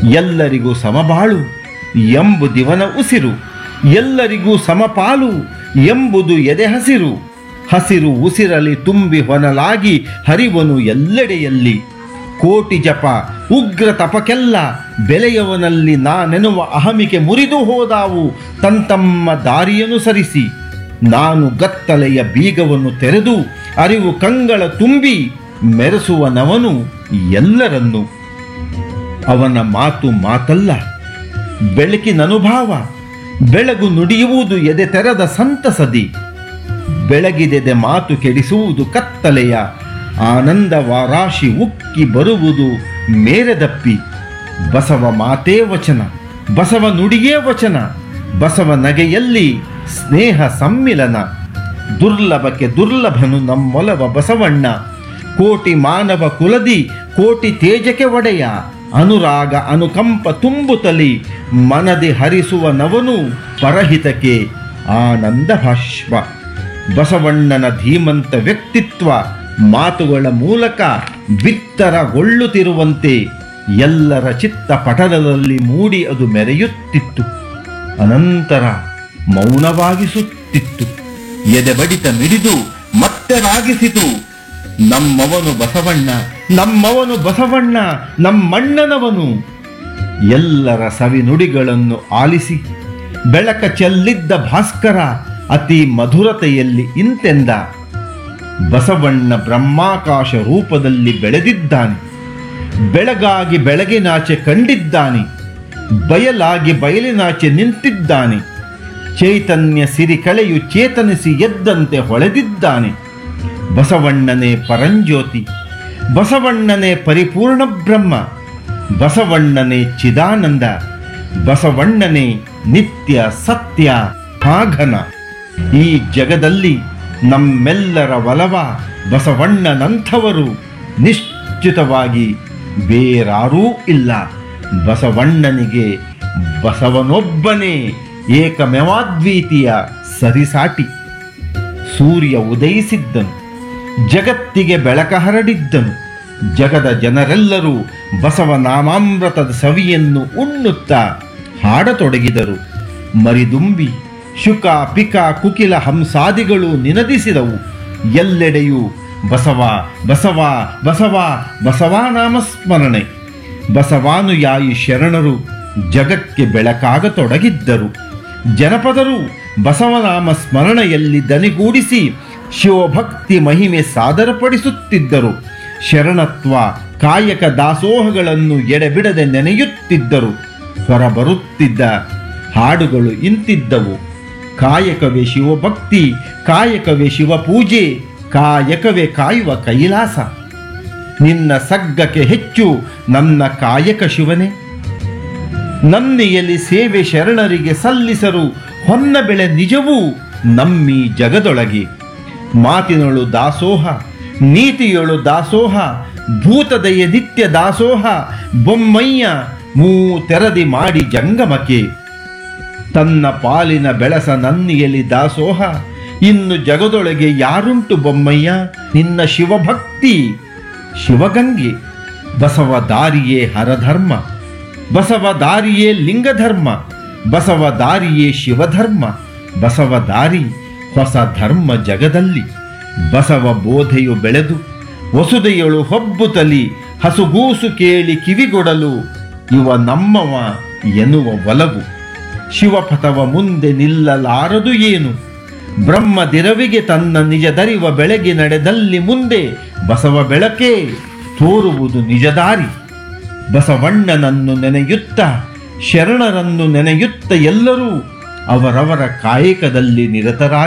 ಎಲ್ಲರಿಗೂ ಸಮಬಾಳು ಎಂಬುದಿವನ ಉಸಿರು ಎಲ್ಲರಿಗೂ ಸಮಪಾಲು ಎಂಬುದು ಎದೆ ಹಸಿರು ಹಸಿರು ಉಸಿರಲಿ ತುಂಬಿ ಹೊನಲಾಗಿ ಹರಿವನು ಎಲ್ಲೆಡೆಯಲ್ಲಿ ಕೋಟಿ ಜಪ ಉಗ್ರ ತಪಕ್ಕೆಲ್ಲ ಬೆಲೆಯವನಲ್ಲಿ ನಾನೆನ್ನುವ ಅಹಮಿಕೆ ಮುರಿದು ಹೋದಾವು ತಂತಮ್ಮ ದಾರಿಯನುಸರಿಸಿ ನಾನು ಗತ್ತಲೆಯ ಬೀಗವನ್ನು ತೆರೆದು ಅರಿವು ಕಂಗಳ ತುಂಬಿ ಮೆರೆಸುವನವನು ಎಲ್ಲರನ್ನೂ ಅವನ ಮಾತು ಮಾತಲ್ಲ ಬೆಳಕಿನ ಅನುಭವ ಬೆಳಗು ನುಡಿಯುವುದು ಎದೆ ತೆರೆದ ಸಂತಸದಿ ಬೆಳಗಿದೆದೆ ಮಾತು ಕೆಡಿಸುವುದು ಕತ್ತಲೆಯ ಆನಂದ ವಾರಾಶಿ ಉಕ್ಕಿ ಬರುವುದು ಮೇರೆದಪ್ಪಿ ಬಸವ ಮಾತೇ ವಚನ ಬಸವ ನುಡಿಯೇ ವಚನ ಬಸವ ನಗೆಯಲ್ಲಿ ಸ್ನೇಹ ಸಮ್ಮಿಲನ ದುರ್ಲಭಕ್ಕೆ ದುರ್ಲಭನು ನಮ್ಮೊಲವ ಬಸವಣ್ಣ ಕೋಟಿ ಮಾನವ ಕುಲದಿ ಕೋಟಿ ತೇಜಕ್ಕೆ ಒಡೆಯ ಅನುರಾಗ ಅನುಕಂಪ ತುಂಬುತ್ತಲಿ ಮನದಿ ಹರಿಸುವ ನವನು ಪರಹಿತಕ್ಕೆ ಆನಂದ ಭಾಷ್ಪ ಬಸವಣ್ಣನ ಧೀಮಂತ ವ್ಯಕ್ತಿತ್ವ ಮಾತುಗಳ ಮೂಲಕ ಬಿತ್ತರಗೊಳ್ಳುತ್ತಿರುವಂತೆ ಎಲ್ಲರ ಚಿತ್ತ ಪಟಲದಲ್ಲಿ ಮೂಡಿ ಅದು ಮೆರೆಯುತ್ತಿತ್ತು ಅನಂತರ ಮೌನವಾಗಿಸುತ್ತಿತ್ತು ಎದೆ ಬಡಿತ ಮಿಡಿದು ಮತ್ತೆ ರಾಗಿಸಿತು ನಮ್ಮವನು ಬಸವಣ್ಣ ನಮ್ಮವನು ಬಸವಣ್ಣ ನಮ್ಮಣ್ಣನವನು ಎಲ್ಲರ ಸವಿ ನುಡಿಗಳನ್ನು ಆಲಿಸಿ ಬೆಳಕ ಚೆಲ್ಲಿದ್ದ ಭಾಸ್ಕರ ಅತಿ ಮಧುರತೆಯಲ್ಲಿ ಇಂತೆಂದ ಬಸವಣ್ಣ ಬ್ರಹ್ಮಾಕಾಶ ರೂಪದಲ್ಲಿ ಬೆಳೆದಿದ್ದಾನೆ ಬೆಳಗಾಗಿ ಬೆಳಗಿನಾಚೆ ಕಂಡಿದ್ದಾನೆ ಬಯಲಾಗಿ ಬಯಲಿನಾಚೆ ನಿಂತಿದ್ದಾನೆ ಚೈತನ್ಯ ಸಿರಿ ಕಳೆಯು ಚೇತನಿಸಿ ಎದ್ದಂತೆ ಹೊಳೆದಿದ್ದಾನೆ ಬಸವಣ್ಣನೇ ಪರಂಜ್ಯೋತಿ ಬಸವಣ್ಣನೇ ಪರಿಪೂರ್ಣ ಬ್ರಹ್ಮ ಬಸವಣ್ಣನೇ ಚಿದಾನಂದ ಬಸವಣ್ಣನೇ ನಿತ್ಯ ಸತ್ಯ ಹಾಘನ ಈ ಜಗದಲ್ಲಿ ನಮ್ಮೆಲ್ಲರ ಒಲವ ಬಸವಣ್ಣನಂಥವರು ನಿಶ್ಚಿತವಾಗಿ ಬೇರಾರೂ ಇಲ್ಲ ಬಸವಣ್ಣನಿಗೆ ಬಸವನೊಬ್ಬನೇ ಏಕಮೇವಾದ್ವಿತೀಯ ಸರಿಸಾಟಿ ಸೂರ್ಯ ಉದಯಿಸಿದ್ದನು ಜಗತ್ತಿಗೆ ಬೆಳಕ ಹರಡಿದ್ದನು ಜಗದ ಜನರೆಲ್ಲರೂ ಬಸವನಾಮಾಮೃತದ ಸವಿಯನ್ನು ಉಣ್ಣುತ್ತಾ ಹಾಡತೊಡಗಿದರು ಮರಿದುಂಬಿ ಶುಕ ಪಿಕ ಕುಕಿಲ ಹಂಸಾದಿಗಳು ನಿನದಿಸಿದವು ಎಲ್ಲೆಡೆಯೂ ಬಸವ ಬಸವ ಬಸವ ಬಸವ ನಾಮಸ್ಮರಣೆ ಬಸವಾನುಯಾಯಿ ಶರಣರು ಜಗಕ್ಕೆ ಬೆಳಕಾಗತೊಡಗಿದ್ದರು ಜನಪದರು ಬಸವನಾಮ ಸ್ಮರಣೆಯಲ್ಲಿ ದನಿಗೂಡಿಸಿ ಶಿವಭಕ್ತಿ ಮಹಿಮೆ ಸಾದರಪಡಿಸುತ್ತಿದ್ದರು ಶರಣತ್ವ ಕಾಯಕ ದಾಸೋಹಗಳನ್ನು ಎಡೆಬಿಡದೆ ನೆನೆಯುತ್ತಿದ್ದರು ಹೊರಬರುತ್ತಿದ್ದ ಹಾಡುಗಳು ಇಂತಿದ್ದವು ಕಾಯಕವೇ ಶಿವಭಕ್ತಿ ಕಾಯಕವೇ ಶಿವಪೂಜೆ ಕಾಯಕವೇ ಕಾಯುವ ಕೈಲಾಸ ನಿನ್ನ ಸಗ್ಗಕ್ಕೆ ಹೆಚ್ಚು ನನ್ನ ಕಾಯಕ ಶಿವನೇ ನನ್ನಿಯಲ್ಲಿ ಸೇವೆ ಶರಣರಿಗೆ ಸಲ್ಲಿಸರು ಹೊನ್ನ ಬೆಳೆ ನಿಜವೂ ನಮ್ಮಿ ಜಗದೊಳಗೆ ಮಾತಿನೊಳು ದಾಸೋಹ ನೀತಿಯೊಳು ದಾಸೋಹ ಭೂತದಯ ನಿತ್ಯ ದಾಸೋಹ ಬೊಮ್ಮಯ್ಯ ಮೂ ತೆರದಿ ಮಾಡಿ ಜಂಗಮಕ್ಕೆ ತನ್ನ ಪಾಲಿನ ಬೆಳಸ ನನ್ನಿಯಲ್ಲಿ ದಾಸೋಹ ಇನ್ನು ಜಗದೊಳಗೆ ಯಾರುಂಟು ಬೊಮ್ಮಯ್ಯ ನಿನ್ನ ಶಿವಭಕ್ತಿ ಶಿವಗಂಗೆ ಬಸವ ದಾರಿಯೇ ಹರಧರ್ಮ ಬಸವ ದಾರಿಯೇ ಲಿಂಗಧರ್ಮ ಬಸವ ದಾರಿಯೇ ಶಿವಧರ್ಮ ಬಸವ ದಾರಿ ಹೊಸ ಧರ್ಮ ಜಗದಲ್ಲಿ ಬಸವ ಬೋಧೆಯು ಬೆಳೆದು ವಸುದೆಯಳು ಹೊಬ್ಬುತ್ತಲಿ ಹಸುಗೂಸು ಕೇಳಿ ಕಿವಿಗೊಡಲು ಇವ ನಮ್ಮವ ಎನ್ನುವ ಒಲವು ಶಿವಪಥವ ಮುಂದೆ ನಿಲ್ಲಲಾರದು ಏನು ಬ್ರಹ್ಮದಿರವಿಗೆ ತನ್ನ ನಿಜದರಿವ ಬೆಳಗಿ ನಡೆದಲ್ಲಿ ಮುಂದೆ ಬಸವ ಬೆಳಕೇ ತೋರುವುದು ನಿಜದಾರಿ ಬಸವಣ್ಣನನ್ನು ನೆನೆಯುತ್ತ ಶರಣರನ್ನು ನೆನೆಯುತ್ತ ಎಲ್ಲರೂ ಅವರವರ ಕಾಯಕದಲ್ಲಿ ನಿರತರಾಗಿ